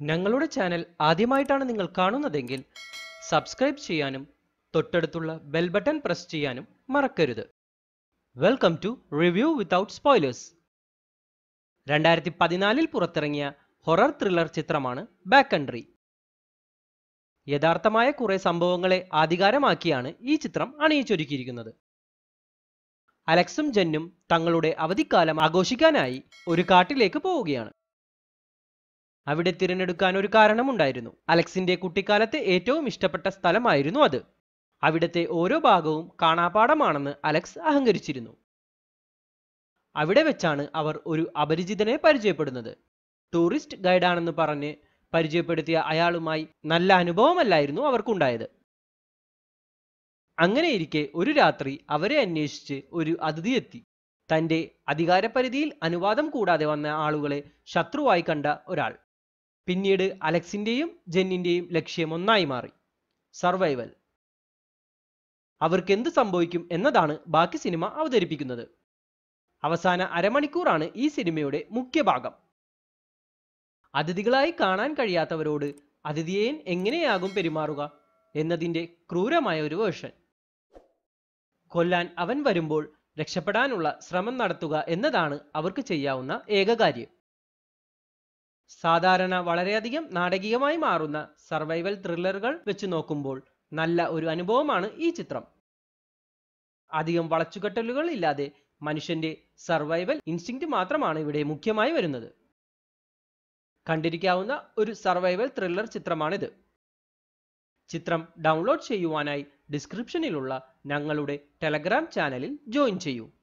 ഞങ്ങളുടെ ചാനൽ ആദ്യമായിട്ടാണ് നിങ്ങൾ കാണുന്നതെങ്കിൽ സബ്സ്ക്രൈബ് ചെയ്യാനും തൊട്ടടുത്തുള്ള ബെൽ ബട്ടൺ പ്രസ് ചെയ്യാനും മറക്കരുത് welcome to review without spoilers രണ്ടായിരത്തി പതിനാലിൽ പുറത്തിറങ്ങിയ ഹൊറർ ത്രില്ലർ ചിത്രമാണ് ബാക്ക് കൺട്രി യഥാർത്ഥമായ കുറെ സംഭവങ്ങളെ ആധികാരമാക്കിയാണ് ഈ ചിത്രം അണിയിച്ചൊരുക്കിയിരിക്കുന്നത് അലക്സും ജെന്നും തങ്ങളുടെ അവധിക്കാലം ആഘോഷിക്കാനായി ഒരു കാട്ടിലേക്ക് പോവുകയാണ് അവിടെ തിരഞ്ഞെടുക്കാൻ ഒരു കാരണമുണ്ടായിരുന്നു അലക്സിന്റെ കുട്ടിക്കാലത്തെ ഏറ്റവും ഇഷ്ടപ്പെട്ട സ്ഥലമായിരുന്നു അത് അവിടുത്തെ ഓരോ ഭാഗവും കാണാപാഠമാണെന്ന് അലക്സ് അഹങ്കരിച്ചിരുന്നു അവിടെ വെച്ചാണ് അവർ ഒരു അപരിചിതനെ പരിചയപ്പെടുന്നത് ടൂറിസ്റ്റ് ഗൈഡാണെന്ന് പറഞ്ഞ് പരിചയപ്പെടുത്തിയ അയാളുമായി നല്ല അനുഭവമല്ലായിരുന്നു അവർക്കുണ്ടായത് അങ്ങനെയിരിക്കെ ഒരു രാത്രി അവരെ അന്വേഷിച്ച് ഒരു അതിഥി എത്തി തന്റെ അധികാരപരിധിയിൽ അനുവാദം കൂടാതെ വന്ന ആളുകളെ ശത്രുവായി കണ്ട ഒരാൾ പിന്നീട് അലക്സിന്റെയും ജെന്നിന്റെയും ലക്ഷ്യം ഒന്നായി മാറി സർവൈവൽ അവർക്ക് എന്ത് സംഭവിക്കും എന്നതാണ് ബാക്കി സിനിമ അവതരിപ്പിക്കുന്നത് അവസാന അരമണിക്കൂറാണ് ഈ സിനിമയുടെ മുഖ്യ ഭാഗം അതിഥികളായി കാണാൻ കഴിയാത്തവരോട് അതിഥിയേൻ എങ്ങനെയാകും പെരുമാറുക എന്നതിന്റെ ക്രൂരമായ ഒരു വേർഷൻ കൊല്ലാൻ അവൻ വരുമ്പോൾ രക്ഷപ്പെടാനുള്ള ശ്രമം നടത്തുക എന്നതാണ് അവർക്ക് ചെയ്യാവുന്ന ഏക കാര്യം സാധാരണ വളരെയധികം നാടകീയമായി മാറുന്ന സർവൈവൽ ത്രില്ലറുകൾ വെച്ച് നോക്കുമ്പോൾ നല്ല ഒരു അനുഭവമാണ് ഈ ചിത്രം അധികം വളച്ചുകെട്ടലുകൾ ഇല്ലാതെ മനുഷ്യന്റെ സർവൈവൽ ഇൻസ്റ്റിങ്ക്റ്റ് മാത്രമാണ് ഇവിടെ മുഖ്യമായി വരുന്നത് കണ്ടിരിക്കാവുന്ന ഒരു സർവൈവൽ ത്രില്ലർ ചിത്രമാണിത് ചിത്രം ഡൗൺലോഡ് ചെയ്യുവാനായി ഡിസ്ക്രിപ്ഷനിലുള്ള ഞങ്ങളുടെ ടെലഗ്രാം ചാനലിൽ ജോയിൻ ചെയ്യൂ